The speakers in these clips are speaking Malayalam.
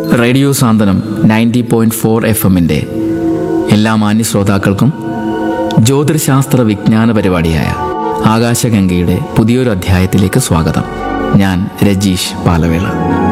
radio Santhwanam ninety point four F എമ്മിൻ്റെ എല്ലാ മാന്യ ശ്രോതാക്കൾക്കും ജ്യോതിർശാസ്ത്ര വിജ്ഞാന പരിപാടിയായ ആകാശഗംഗയുടെ പുതിയൊരു അധ്യായത്തിലേക്ക് സ്വാഗതം ഞാൻ രജീഷ് പാലവേള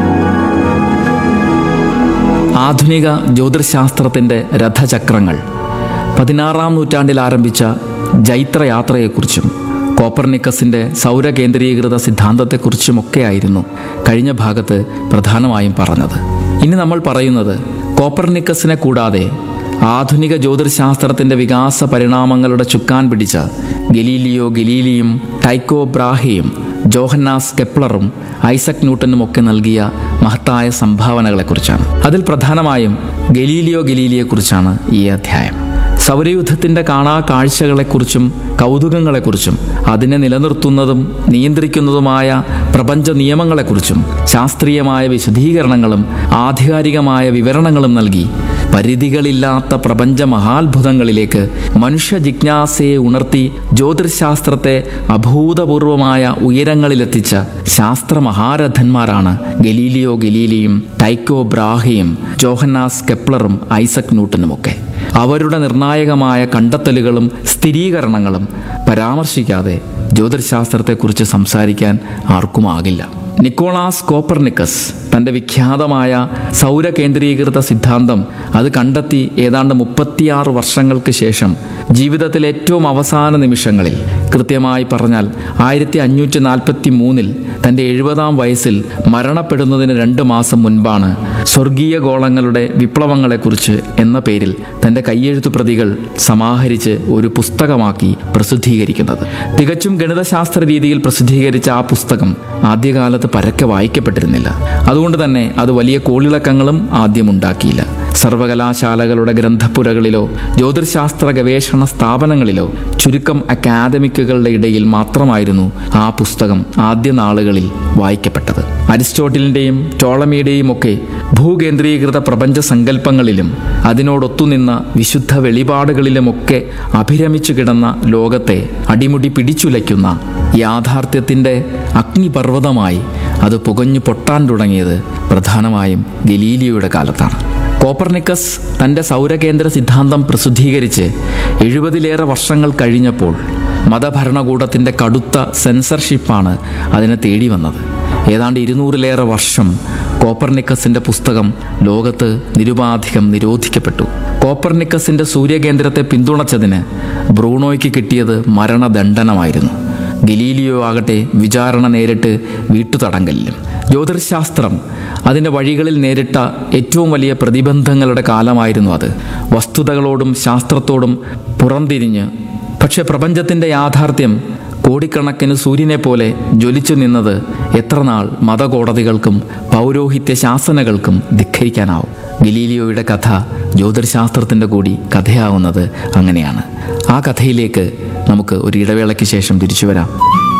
ആധുനിക ജ്യോതിർശാസ്ത്രത്തിൻ്റെ രഥചക്രങ്ങൾ പതിനാറാം നൂറ്റാണ്ടിൽ ആരംഭിച്ച ജൈത്രയാത്രയെക്കുറിച്ചും കോപ്പർനിക്കസിൻ്റെ സൗരകേന്ദ്രീകൃത സിദ്ധാന്തത്തെക്കുറിച്ചുമൊക്കെയായിരുന്നു കഴിഞ്ഞ ഭാഗത്ത് പ്രധാനമായും പറഞ്ഞത് ഇനി നമ്മൾ പറയുന്നത് കോപ്പർനിക്കസിനെ കൂടാതെ ആധുനിക ജ്യോതിർശാസ്ത്രത്തിൻ്റെ വികാസ പരിണാമങ്ങളുടെ ചുക്കാൻ പിടിച്ച ഗലീലിയോ ഗലീലിയും ടൈക്കോ ബ്രാഹിയും ജോഹന്നാസ് കെപ്ലറും ഐസക് ന്യൂട്ടനും ഒക്കെ നൽകിയ മഹത്തായ സംഭാവനകളെക്കുറിച്ചാണ് അതിൽ പ്രധാനമായും ഗലീലിയോ ഗലീലിയെക്കുറിച്ചാണ് ഈ അധ്യായം സൗരയുദ്ധത്തിൻ്റെ കാണാ കാഴ്ചകളെക്കുറിച്ചും കൗതുകങ്ങളെക്കുറിച്ചും അതിനെ നിലനിർത്തുന്നതും നിയന്ത്രിക്കുന്നതുമായ പ്രപഞ്ച നിയമങ്ങളെക്കുറിച്ചും ശാസ്ത്രീയമായ വിശദീകരണങ്ങളും ആധികാരികമായ വിവരണങ്ങളും നൽകി പരിധികളില്ലാത്ത പ്രപഞ്ച മഹാത്ഭുതങ്ങളിലേക്ക് മനുഷ്യ ജിജ്ഞാസയെ ഉണർത്തി ജ്യോതിർശാസ്ത്രത്തെ അഭൂതപൂർവമായ ഉയരങ്ങളിലെത്തിച്ച ശാസ്ത്ര മഹാരഥന്മാരാണ് ഗലീലിയോ ഗലീലിയും ടൈക്കോ ബ്രാഹിയും ജോഹന്നാസ് കെപ്ലറും ഐസക് ന്യൂട്ടനുമൊക്കെ അവരുടെ നിർണായകമായ കണ്ടെത്തലുകളും സ്ഥിരീകരണങ്ങളും പരാമർശിക്കാതെ ജ്യോതിർശാസ്ത്രത്തെക്കുറിച്ച് സംസാരിക്കാൻ ആർക്കുമാകില്ല നിക്കോളാസ് കോപ്പർനിക്കസ് തൻ്റെ വിഖ്യാതമായ സൗരകേന്ദ്രീകൃത സിദ്ധാന്തം അത് കണ്ടെത്തി ഏതാണ്ട് മുപ്പത്തിയാറ് വർഷങ്ങൾക്ക് ശേഷം ജീവിതത്തിലെ ഏറ്റവും അവസാന നിമിഷങ്ങളിൽ കൃത്യമായി പറഞ്ഞാൽ ആയിരത്തി അഞ്ഞൂറ്റി നാൽപ്പത്തി മൂന്നിൽ തൻ്റെ എഴുപതാം വയസ്സിൽ മരണപ്പെടുന്നതിന് രണ്ട് മാസം മുൻപാണ് സ്വർഗീയ ഗോളങ്ങളുടെ വിപ്ലവങ്ങളെക്കുറിച്ച് എന്ന പേരിൽ തൻ്റെ കയ്യെഴുത്തു പ്രതികൾ സമാഹരിച്ച് ഒരു പുസ്തകമാക്കി പ്രസിദ്ധീകരിക്കുന്നത് തികച്ചും ഗണിതശാസ്ത്ര രീതിയിൽ പ്രസിദ്ധീകരിച്ച ആ പുസ്തകം ആദ്യകാലത്ത് പരക്കെ വായിക്കപ്പെട്ടിരുന്നില്ല അതുകൊണ്ട് തന്നെ അത് വലിയ കോളിളക്കങ്ങളും ആദ്യം ഉണ്ടാക്കിയില്ല സർവകലാശാലകളുടെ ഗ്രന്ഥപ്പുരകളിലോ ജ്യോതിർശാസ്ത്ര ഗവേഷണ സ്ഥാപനങ്ങളിലോ ചുരുക്കം അക്കാദമിക്കുകളുടെ ഇടയിൽ മാത്രമായിരുന്നു ആ പുസ്തകം ആദ്യ നാളുകളിൽ വായിക്കപ്പെട്ടത് അരിസ്റ്റോട്ടിലിൻ്റെയും ടോളമിയുടെയും ഒക്കെ ഭൂകേന്ദ്രീകൃത പ്രപഞ്ച സങ്കല്പങ്ങളിലും അതിനോടൊത്തുനിന്ന വിശുദ്ധ വെളിപാടുകളിലുമൊക്കെ അഭിരമിച്ചു കിടന്ന ലോകത്തെ അടിമുടി പിടിച്ചുലയ്ക്കുന്ന യാഥാർത്ഥ്യത്തിൻ്റെ അഗ്നിപർവ്വതമായി അത് പുകഞ്ഞു പൊട്ടാൻ തുടങ്ങിയത് പ്രധാനമായും ഗലീലിയോയുടെ കാലത്താണ് കോപ്പർനിക്കസ് തൻ്റെ സൗരകേന്ദ്ര സിദ്ധാന്തം പ്രസിദ്ധീകരിച്ച് എഴുപതിലേറെ വർഷങ്ങൾ കഴിഞ്ഞപ്പോൾ മതഭരണകൂടത്തിൻ്റെ കടുത്ത സെൻസർഷിപ്പാണ് അതിനെ തേടി വന്നത് ഏതാണ്ട് ഇരുന്നൂറിലേറെ വർഷം കോപ്പർനിക്കസിൻ്റെ പുസ്തകം ലോകത്ത് നിരുപാധികം നിരോധിക്കപ്പെട്ടു കോപ്പർനിക്കസിൻ്റെ സൂര്യകേന്ദ്രത്തെ പിന്തുണച്ചതിന് ബ്രൂണോയ്ക്ക് കിട്ടിയത് മരണദണ്ഡനമായിരുന്നു ഗലീലിയോ ആകട്ടെ വിചാരണ നേരിട്ട് വീട്ടുതടങ്കലിലും ജ്യോതിർശാസ്ത്രം അതിൻ്റെ വഴികളിൽ നേരിട്ട ഏറ്റവും വലിയ പ്രതിബന്ധങ്ങളുടെ കാലമായിരുന്നു അത് വസ്തുതകളോടും ശാസ്ത്രത്തോടും പുറംതിരിഞ്ഞ് പക്ഷെ പ്രപഞ്ചത്തിൻ്റെ യാഥാർത്ഥ്യം കോടിക്കണക്കിന് സൂര്യനെ പോലെ ജ്വലിച്ചു നിന്നത് എത്ര നാൾ മതകോടതികൾക്കും പൗരോഹിത്യ ശാസനകൾക്കും ധിഖരിക്കാനാവും ഗലീലിയോയുടെ കഥ ജ്യോതിർശാസ്ത്രത്തിൻ്റെ കൂടി കഥയാവുന്നത് അങ്ങനെയാണ് ആ കഥയിലേക്ക് നമുക്ക് ഒരു ഇടവേളയ്ക്ക് ശേഷം തിരിച്ചു വരാം